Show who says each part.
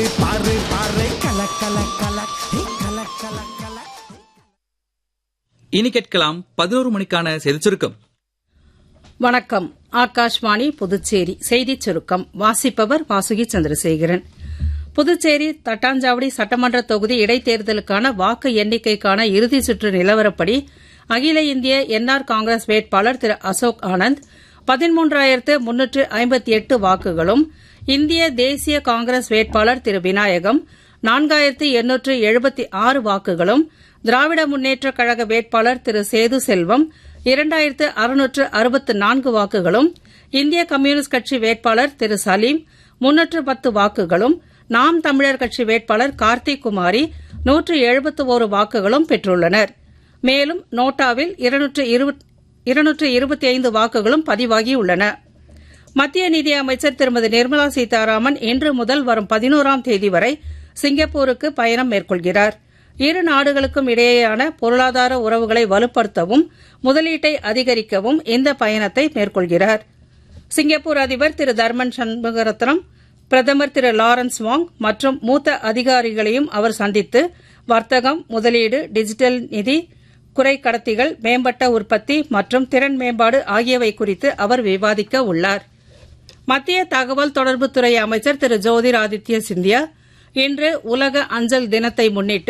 Speaker 1: பாரு பாரு கல கல கல ஹே, கல கல கல
Speaker 2: இனி கேட்கலாம் பதினோரு மணிக்கான செய்திச் சுருக்கம்
Speaker 3: வணக்கம் ஆகாஷ்வாணி புதுச்சேரி செய்திச் சுருக்கம் வாசிப்பவர் வாசுகி சந்திரசேகரன் புதுச்சேரி தட்டாஞ்சாவடி சட்டமன்ற தொகுதி இடைத்தேர்தலுக்கான வாக்கு எண்ணிக்கைக்கான இறுதி சுற்று நிலவரப்படி அகில இந்திய என்ஆர் காங்கிரஸ் வேட்பாளர் திரு அசோக் ஆனந்த் பதிமூன்றாயிரத்து முன்னூற்று ஐம்பத்தி எட்டு வாக்குகளும் இந்திய தேசிய காங்கிரஸ் வேட்பாளர் திரு விநாயகம் நான்காயிரத்து எண்ணூற்று எழுபத்தி ஆறு வாக்குகளும் திராவிட முன்னேற்றக் கழக வேட்பாளர் திரு சேது செல்வம் இரண்டாயிரத்து அறுநூற்று அறுபத்து நான்கு வாக்குகளும் இந்திய கம்யூனிஸ்ட் கட்சி வேட்பாளர் திரு சலீம் முன்னூற்று பத்து வாக்குகளும் நாம் தமிழர் கட்சி வேட்பாளர் கார்த்திக் குமாரி நூற்று எழுபத்து ஒரு வாக்குகளும் பெற்றுள்ளனர் மேலும் நோட்டாவில் இருநூற்று இருபத்தி ஐந்து வாக்குகளும் பதிவாகியுள்ளன மத்திய நிதியமைச்சர் திருமதி நிர்மலா சீதாராமன் இன்று முதல் வரும் பதினோராம் தேதி வரை சிங்கப்பூருக்கு பயணம் மேற்கொள்கிறார் இரு நாடுகளுக்கும் இடையேயான பொருளாதார உறவுகளை வலுப்படுத்தவும் முதலீட்டை அதிகரிக்கவும் இந்த பயணத்தை மேற்கொள்கிறார் சிங்கப்பூர் அதிபர் திரு தர்மன் சண்முகரத்னம் பிரதமர் திரு லாரன்ஸ் வாங் மற்றும் மூத்த அதிகாரிகளையும் அவர் சந்தித்து வர்த்தகம் முதலீடு டிஜிட்டல் நிதி குறை கடத்திகள் மேம்பட்ட உற்பத்தி மற்றும் திறன் மேம்பாடு ஆகியவை குறித்து அவர் விவாதிக்க உள்ளார் மத்திய தகவல் தொடர்புத்துறை அமைச்சர் திரு ஜோதிர் ஆதித்ய சிந்தியா இன்று உலக அஞ்சல் தினத்தை முன்னிட்டு